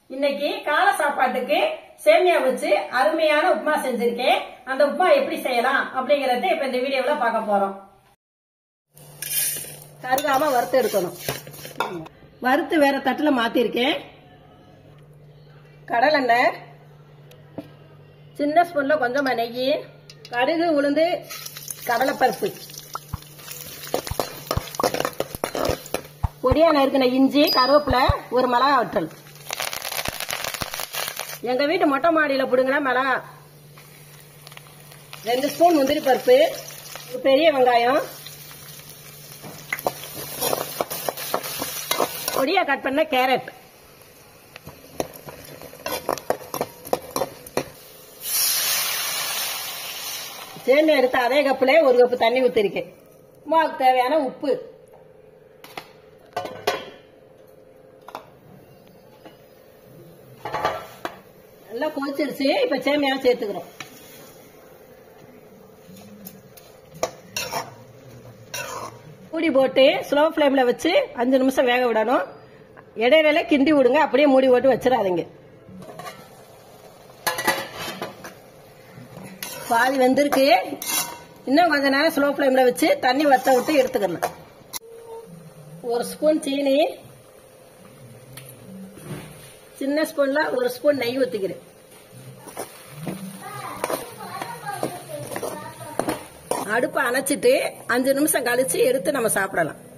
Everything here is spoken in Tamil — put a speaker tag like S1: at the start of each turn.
S1: இன்னைக்கு காலை சாப்பாட்டுக்கு சேமியா வச்சு அருமையான உப்புமா செஞ்சிருக்கேன் அந்த உப்புமா எப்படி செய்யலாம் அப்படிங்கறத இப்ப இந்த வீடியோல பார்க்க போறோம் கருகாம வறுத்து எடுக்கணும் வறுத்து வேற தட்டுல மாத்திருக்கேன் கடலெண்ணெய் சின்ன ஸ்பூன்ல கொஞ்சமா நெய் கடுகு உளுந்து கடலைப்பருப்பு பொடியா நறுக்கின இஞ்சி கருவேப்பிலை ஒரு மிளகா வற்றல் எங்க வீட்டு மொட்டை மாடியில பிடுங்கின மிளகா ரெண்டு ஸ்பூன் முந்திரி பருப்பு ஒரு பெரிய வெங்காயம் பொடியா கட் பண்ண கேரட் சேமியா எடுத்த அதே கப்புல ஒரு கப்பு தண்ணி ஊத்திருக்கேன் உமாவுக்கு தேவையான உப்பு நல்லா கொதிச்சிருச்சு இப்ப சேமியாவை சேர்த்துக்கிறோம் மூடி போட்டு ஸ்லோ ஃப்ளேம்ல வச்சு அஞ்சு நிமிஷம் வேக விடணும் இடையில கிண்டி விடுங்க அப்படியே மூடி போட்டு வச்சிடாதீங்க பாதி வெந்திருக்கு இன்னும் கொஞ்ச நேரம் ஸ்லோ ஃப்ளேம்ல வச்சு தண்ணி வத்த விட்டு எடுத்துக்கணும் ஒரு ஸ்பூன் சீனி சின்ன ஸ்பூன்ல ஒரு ஸ்பூன் நெய் ஊத்திக்கிறேன் அடுப்பை அணைச்சிட்டு அஞ்சு நிமிஷம் கழிச்சு எடுத்து நம்ம சாப்பிடலாம்